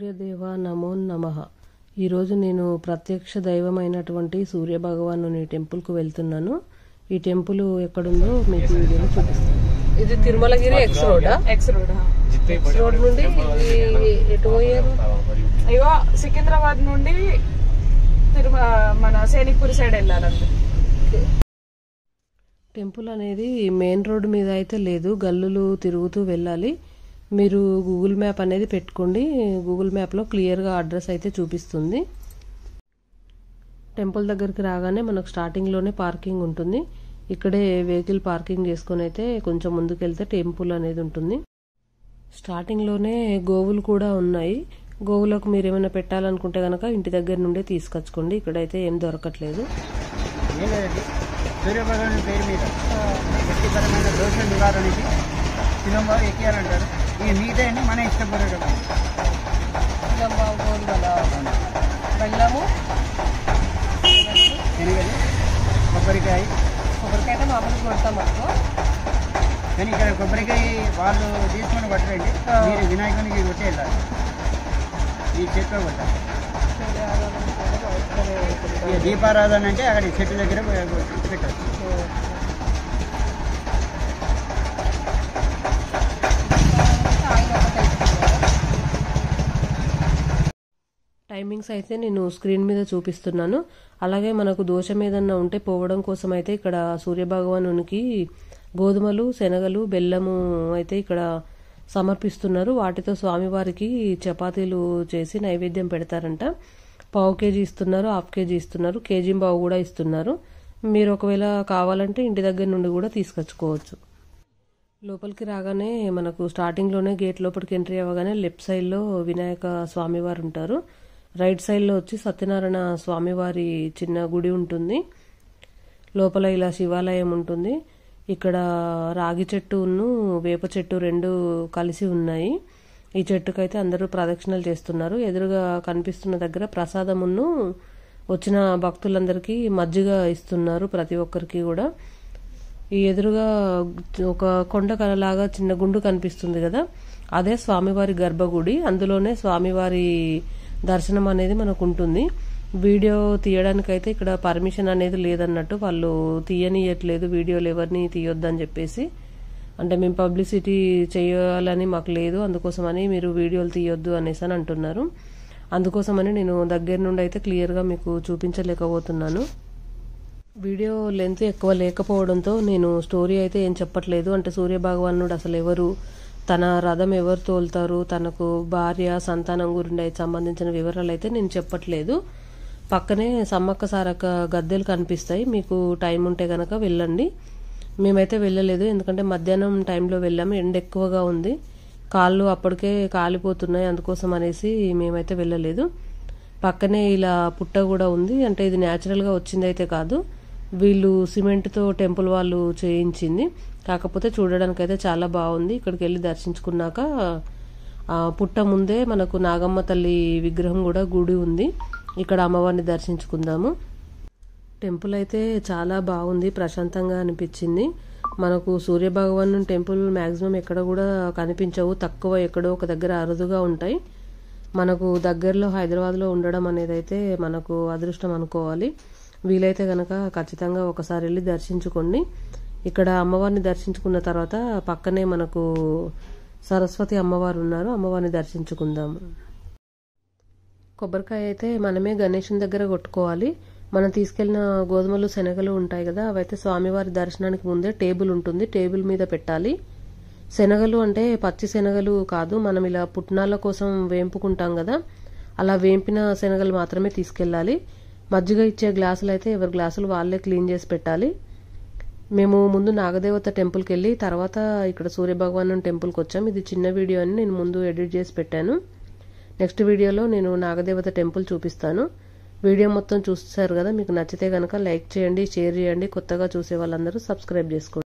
సూర్యదేవ నమో నమ ఈరోజు నేను ప్రత్యక్ష దైవమైనటువంటి సూర్య భగవానుని టెంపుల్కు వెళ్తున్నాను ఈ టెంపుల్ ఎక్కడుందో మీకు వీడియోలో చూపిస్తాను ఇది Tirumalagiri X road X road X road నుండి ఇది ఎటు పోయారు ఇగో సికింద్రాబాద్ నుండి తిరుమ మన సైనిక్పూర్ సైడ్ వెళ్ళాలండి టెంపుల్ అనేది మెయిన్ రోడ్ మీద అయితే లేదు గల్లులు తిరుగుతూ వెళ్ళాలి మీరు గూగుల్ మ్యాప్ అనేది పెట్టుకోండి గూగుల్ మ్యాప్లో క్లియర్గా అడ్రస్ అయితే చూపిస్తుంది టెంపుల్ దగ్గరికి రాగానే మనకు స్టార్టింగ్లోనే పార్కింగ్ ఉంటుంది ఇక్కడే వెహికల్ పార్కింగ్ చేసుకొని అయితే కొంచెం ముందుకెళ్తే టెంపుల్ అనేది ఉంటుంది స్టార్టింగ్లోనే గోవులు కూడా ఉన్నాయి గోవులకు మీరు ఏమైనా పెట్టాలనుకుంటే కనుక ఇంటి దగ్గర నుండే తీసుకొచ్చుకోండి ఇక్కడైతే ఏం దొరకట్లేదు ఏం లేదండి సూర్యభగవాన్ పేరు మీద వ్యక్తిపరమైన దోష నివారణకి శిలంబా ఎక్కారంటారు ఇక మిగతా అన్ని మన ఇష్టపడే కదా బెల్లము శనగలు కొబ్బరికాయ కొబ్బరికాయ మామూలుగా కొడతాం అనుకో కానీ ఇక్కడ కొబ్బరికాయ వాళ్ళు తీసుకొని పట్టరండి మీరు వినాయకునికి కొట్టి వెళ్ళాలి ఈ చెట్లు కొట్టాలి ఇక దీపారాధన అంటే అక్కడ ఈ చెట్టు దగ్గర పెట్టచ్చు టైమింగ్స్ అయితే నేను స్క్రీన్ మీద చూపిస్తున్నాను అలాగే మనకు దోషం ఏదన్నా ఉంటే పోవడం కోసం అయితే ఇక్కడ సూర్యభగవానునికి గోధుమలు శనగలు బెల్లము అయితే ఇక్కడ సమర్పిస్తున్నారు వాటితో స్వామివారికి చపాతీలు చేసి నైవేద్యం పెడతారంట పావు కేజీ ఇస్తున్నారు హాఫ్ కేజీ ఇస్తున్నారు కేజీ బావు కూడా ఇస్తున్నారు మీరు ఒకవేళ కావాలంటే ఇంటి దగ్గర నుండి కూడా తీసుకొచ్చుకోవచ్చు లోపలికి రాగానే మనకు స్టార్టింగ్లోనే గేట్ లోపలికి ఎంట్రీ అవ్వగానే లెఫ్ట్ సైడ్లో వినాయక స్వామివారు ఉంటారు రైట్ సైడ్లో వచ్చి సత్యనారాయణ స్వామివారి చిన్న గుడి ఉంటుంది లోపల ఇలా శివాలయం ఉంటుంది ఇక్కడ రాగి చెట్టును వేప చెట్టు రెండు కలిసి ఉన్నాయి ఈ చెట్టుకైతే అందరూ ప్రదక్షిణలు చేస్తున్నారు ఎదురుగా కనిపిస్తున్న దగ్గర ప్రసాదమును వచ్చిన భక్తులందరికీ మజ్జిగ ఇస్తున్నారు ప్రతి ఒక్కరికి కూడా ఈ ఎదురుగా ఒక కొండ కలలాగా చిన్న గుండు కనిపిస్తుంది కదా అదే స్వామివారి గర్భగుడి అందులోనే స్వామివారి దర్శనం అనేది మనకు ఉంటుంది వీడియో తీయడానికైతే ఇక్కడ పర్మిషన్ అనేది లేదన్నట్టు వాళ్ళు తీయనియట్లేదు వీడియోలు ఎవరిని తీయొద్దని చెప్పేసి అంటే మేము పబ్లిసిటీ చేయాలని మాకు లేదు అందుకోసమని మీరు వీడియోలు తీయొద్దు అనేసి అని అంటున్నారు అందుకోసమని నేను దగ్గర నుండి అయితే క్లియర్గా మీకు చూపించలేకపోతున్నాను వీడియో లెంత్ ఎక్కువ లేకపోవడంతో నేను స్టోరీ అయితే ఏం చెప్పట్లేదు అంటే సూర్య భగవానుడు అసలు ఎవరు తన రథం ఎవరు తోలుతారు తనకు భార్య సంతానం గురించి అయితే సంబంధించిన వివరాలు అయితే నేను చెప్పట్లేదు పక్కనే సమ్మక్క సారక్క గద్దెలు కనిపిస్తాయి మీకు టైం ఉంటే గనక వెళ్ళండి మేమైతే వెళ్ళలేదు ఎందుకంటే మధ్యాహ్నం టైంలో వెళ్ళాము ఎండ ఎక్కువగా ఉంది కాళ్ళు అప్పటికే కాలిపోతున్నాయి అందుకోసం అనేసి మేమైతే వెళ్ళలేదు పక్కనే ఇలా పుట్ట కూడా ఉంది అంటే ఇది న్యాచురల్గా వచ్చింది అయితే కాదు వీళ్ళు సిమెంట్తో టెంపుల్ వాళ్ళు చేయించింది కాకపోతే చూడడానికి అయితే చాలా బాగుంది ఇక్కడికి వెళ్ళి దర్శించుకున్నాక ఆ పుట్ట ముందే మనకు నాగమ్మ తల్లి విగ్రహం కూడా గుడి ఉంది ఇక్కడ అమ్మవారిని దర్శించుకుందాము టెంపుల్ అయితే చాలా బాగుంది ప్రశాంతంగా అనిపించింది మనకు సూర్య భగవాన్ టెంపుల్ మ్యాక్సిమం ఎక్కడ కూడా కనిపించవు తక్కువ ఎక్కడో ఒక దగ్గర అరుదుగా ఉంటాయి మనకు దగ్గరలో హైదరాబాద్లో ఉండడం అనేది అయితే మనకు అదృష్టం అనుకోవాలి వీలైతే కనుక ఖచ్చితంగా ఒకసారి వెళ్ళి దర్శించుకోండి ఇక్కడ అమ్మవారిని దర్శించుకున్న తర్వాత పక్కనే మనకు సరస్వతి అమ్మవారు ఉన్నారు అమ్మవారిని దర్శించుకుందాము కొబ్బరికాయ అయితే మనమే గణేషుని దగ్గర కొట్టుకోవాలి మనం తీసుకెళ్లిన గోధుమలు శనగలు ఉంటాయి కదా అవైతే స్వామివారి దర్శనానికి ముందే టేబుల్ ఉంటుంది టేబుల్ మీద పెట్టాలి శనగలు అంటే పచ్చి శనగలు కాదు మనం ఇలా పుట్నాల కోసం వేంపుకుంటాం కదా అలా వేంపిన శనగలు మాత్రమే తీసుకెళ్ళాలి మజ్జిగ ఇచ్చే గ్లాసులు అయితే ఎవరి గ్లాసులు వాళ్ళే క్లీన్ చేసి పెట్టాలి మేము ముందు నాగదేవత టెంపుల్కి వెళ్ళి తర్వాత ఇక్కడ సూర్యభగవాన్ టెంపుల్కి వచ్చాం ఇది చిన్న వీడియో అని నేను ముందు ఎడిట్ చేసి పెట్టాను నెక్స్ట్ వీడియోలో నేను నాగదేవత టెంపుల్ చూపిస్తాను వీడియో మొత్తం చూస్తారు కదా మీకు నచ్చితే కనుక లైక్ చేయండి షేర్ చేయండి కొత్తగా చూసే వాళ్ళందరూ సబ్స్క్రైబ్ చేసుకోండి